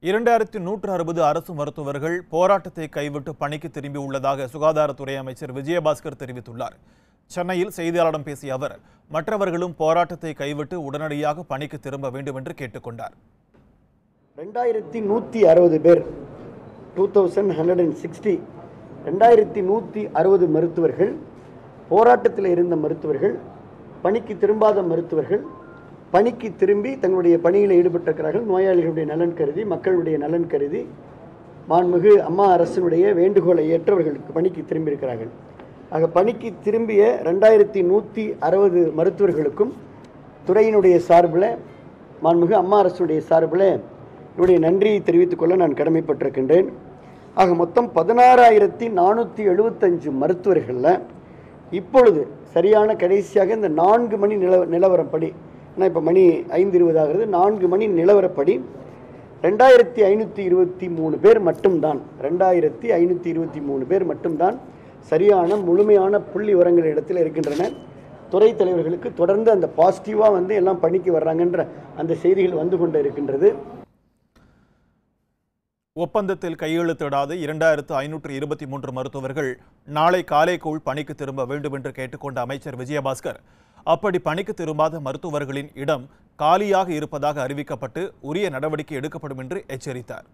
இரண்டாயிரத்தி நூற்று அறுபது அரசு மருத்துவர்கள் போராட்டத்தை கைவிட்டு பணிக்கு திரும்பியுள்ளதாக சுகாதாரத்துறை அமைச்சர் விஜயபாஸ்கர் தெரிவித்துள்ளார் சென்னையில் செய்தியாளரிடம் பேசிய அவர் மற்றவர்களும் போராட்டத்தை கைவிட்டு உடனடியாக பணிக்கு திரும்ப வேண்டும் என்று கேட்டுக்கொண்டார் ரெண்டாயிரத்தி நூற்றி அறுபது பேர் two thousand hundred and sixty ரெண்டாயிரத்தி நூற்றி அறுபது மருத்துவர்கள் போராட்டத்தில் இருந்த மருத்துவர்கள் பணிக்கு திரும்பாத மருத்துவர்கள் பணிக்கு திரும்பி தங்களுடைய பணியில் ஈடுபட்டிருக்கிறார்கள் நோயாளிகளுடைய நலன் கருதி மக்களுடைய நலன் கருதி மாண்புமிகு அம்மா அரசினுடைய வேண்டுகோளை ஏற்றவர்களுக்கு பணிக்கு திரும்பியிருக்கிறார்கள் ஆக பணிக்கு திரும்பிய ரெண்டாயிரத்தி நூற்றி அறுபது மருத்துவர்களுக்கும் துறையினுடைய சார்பில் மாண்புமிகு அம்மா அரசுடைய சார்பில் என்னுடைய நன்றியை தெரிவித்துக் கொள்ள நான் கடமைப்பட்டிருக்கின்றேன் ஆக மொத்தம் பதினாறாயிரத்தி நானூற்றி எழுபத்தஞ்சு மருத்துவர்களில் இப்பொழுது சரியான கடைசியாக இந்த நான்கு மணி நில நிலவரப்படி ஏன்னா இப்போ மணி ஐந்து இருபதாகிறது நான்கு மணி நிலவரப்படி ரெண்டாயிரத்தி ஐநூற்றி இருபத்தி மூணு பேர் மட்டும்தான் ரெண்டாயிரத்தி ஐநூற்றி இருபத்தி மூணு பேர் மட்டும்தான் சரியான முழுமையான புள்ளி விவரங்கள் இடத்தில் இருக்கின்றன துறை தலைவர்களுக்கு தொடர்ந்து அந்த பாசிட்டிவாக வந்து எல்லாம் பணிக்கு வர்றாங்கன்ற அந்த செய்திகள் வந்து கொண்டு இருக்கின்றது ஒப்பந்தத்தில் கையெழுத்திடாத இரண்டாயிரத்து ஐநூற்று இருபத்தி மூன்று மருத்துவர்கள் நாளை காலைக்குள் பணிக்கு திரும்ப வேண்டும் என்று கேட்டுக்கொண்ட அமைச்சர் விஜயபாஸ்கர் அப்படி பணிக்கு திரும்பாத மருத்துவர்களின் இடம் காலியாக இருப்பதாக அறிவிக்கப்பட்டு உரிய நடவடிக்கை எடுக்கப்படும் என்று எச்சரித்தார்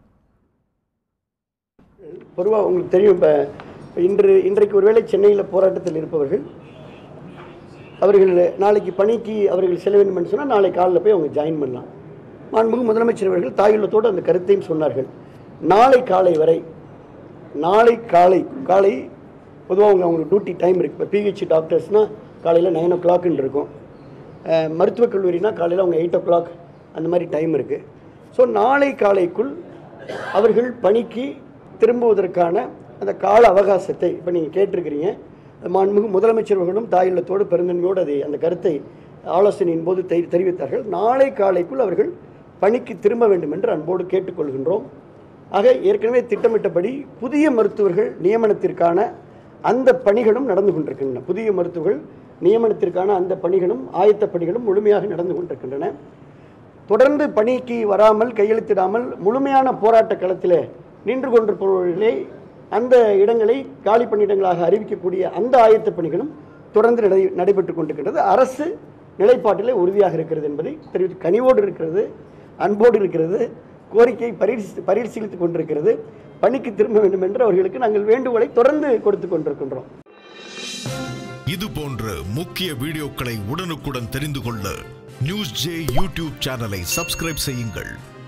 பொதுவாக உங்களுக்கு தெரியும் இப்போ இன்று இன்றைக்கு ஒருவேளை சென்னையில் போராட்டத்தில் இருப்பவர்கள் அவர்கள் நாளைக்கு பணிக்கு அவர்கள் செல்ல வேண்டும் என்று சொன்னால் நாளை காலையில் போய் அவங்க ஜாயின் பண்ணலாம் மாண்புமிகு முதலமைச்சர் அவர்கள் தாயுள்ளத்தோடு அந்த கருத்தையும் சொன்னார்கள் நாளை காலை வரை நாளை காலை காலை பொதுவாக அவங்க அவங்களுக்கு டியூட்டி டைம் இருக்குது இப்போ பிஹெச் டாக்டர்ஸ்னால் காலையில் நைன் ஓ கிளாக்னு இருக்கும் அஹ், மருத்துவக் கல்லூரினா காலையில் அவங்க எயிட் ஓ கிளாக் அந்த மாதிரி டைம் இருக்குது ஸோ நாளை காலைக்குள் அவர்கள் பணிக்கு திரும்புவதற்கான அந்த கால அவகாசத்தை இப்போ நீங்கள் கேட்டிருக்கிறீங்க மாண்புமிகு முதலமைச்சர் அவர்களும் தாயுள்ளத்தோடு பெருந்தன்மையோடு அதை அந்த கருத்தை ஆலோசனையின் போது தெரி தெரிவித்தார்கள் நாளை காலைக்குள் அவர்கள் பணிக்கு திரும்ப வேண்டும் என்று அன்போடு கேட்டுக்கொள்கின்றோம் ஆக ஏற்கனவே திட்டமிட்டபடி புதிய மருத்துவர்கள் நியமனத்திற்கான அந்த பணிகளும் நடந்து கொண்டிருக்கின்றன புதிய மருத்துவர்கள் நியமனத்திற்கான அந்த பணிகளும் ஆயத்த பணிகளும் முழுமையாக நடந்து கொண்டிருக்கின்றன தொடர்ந்து பணிக்கு வராமல் கையெழுத்திடாமல் முழுமையான போராட்ட களத்தில் நின்று கொண்டிருப்பவர்களே அந்த இடங்களை காலி பணியிடங்களாக அறிவிக்கக்கூடிய அந்த ஆயத்த பணிகளும் தொடர்ந்து நடை நடைபெற்று கொண்டிருக்கின்றது அரசு நிலைப்பாட்டிலே உறுதியாக இருக்கிறது என்பதை தெரிவித்து கனிவோடு இருக்கிறது அன்போடு இருக்கிறது கோரிக்கையை பரிசீலித்து பரிசீலித்துக் கொண்டிருக்கிறது பணிக்கு திரும்ப வேண்டும் என்று அவர்களுக்கு நாங்கள் வேண்டுகோளை தொடர்ந்து கொடுத்து கொண்டிருக்கின்றோம் இது போன்ற முக்கிய வீடியோக்களை உடனுக்குடன் தெரிந்து கொள்ள நியூஸ் ஜே யூடியூப் சேனலை சப்ஸ்கிரைப் செய்யுங்கள்